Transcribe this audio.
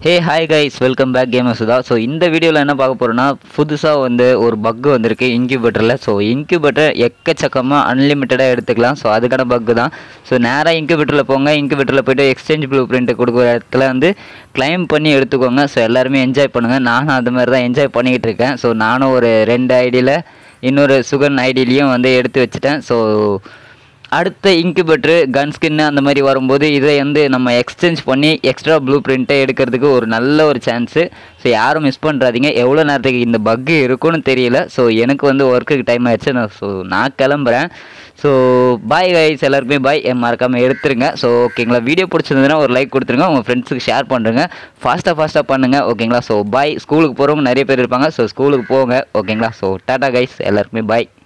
ஹே hi guys welcome back gamer Sudha so இந்த வீடியோவில் என்ன பார்க்க போகிறோன்னா புதுசாக வந்து ஒரு பக்கு வந்திருக்கு இன்க்யூபேட்டரில் ஸோ இன்க்யூபேட்டர் எக்கச்சக்கமாக அன்லிமிட்டடாக எடுத்துக்கலாம் ஸோ அதுக்கான பக்கு தான் ஸோ நேராக இன்க்யூபேட்டரில் போங்க இன்க்யூபேட்டரில் போய்ட்டு எக்ஸ்சேஞ்ச் ப்ளூ பிரிண்ட் கொடுக்குற இடத்துல வந்து கிளைம் பண்ணி எடுத்துக்கோங்க ஸோ எல்லாருமே என்ஜாய் பண்ணுங்கள் நானும் அது மாதிரி தான் என்ஜாய் பண்ணிக்கிட்டு இருக்கேன் ஸோ நானும் ஒரு ரெண்டு ஐடியில் இன்னொரு சுகன் ஐடியிலையும் வந்து எடுத்து வச்சுட்டேன் ஸோ அடுத்த இன்குபேட்ரு கன் ஸ்கின்னு அந்த மாதிரி வரும்போது இதை வந்து நம்ம எக்ஸ்சேஞ்ச் பண்ணி எக்ஸ்ட்ரா ப்ளூ பிரிண்ட்டை எடுக்கிறதுக்கு ஒரு நல்ல ஒரு சான்ஸு ஸோ யாரும் மிஸ் பண்ணுறாதீங்க எவ்வளோ நேரத்துக்கு இந்த பக்கு இருக்குன்னு தெரியல ஸோ எனக்கு வந்து ஒர்க்குக்கு டைம் ஆயிடுச்சு நான் ஸோ நான் கிளம்புறேன் ஸோ பாய் கைஸ் எல்லாருக்குமே பாய் மறக்காமல் எடுத்துருங்க ஸோ ஓகேங்களா வீடியோ பிடிச்சிருந்ததுன்னா ஒரு லைக் கொடுத்துருங்க உங்கள் ஃப்ரெண்ட்ஸுக்கு ஷேர் பண்ணுறேங்க ஃபாஸ்ட்டாக ஃபாஸ்ட்டாக பண்ணுங்கள் ஓகேங்களா ஸோ பாய் ஸ்கூலுக்கு போகிறவங்க நிறைய பேர் இருப்பாங்க ஸோ ஸ்கூலுக்கு போங்க ஓகேங்களா ஸோ டாடா கைஸ் எல்லாருக்குமே பாய்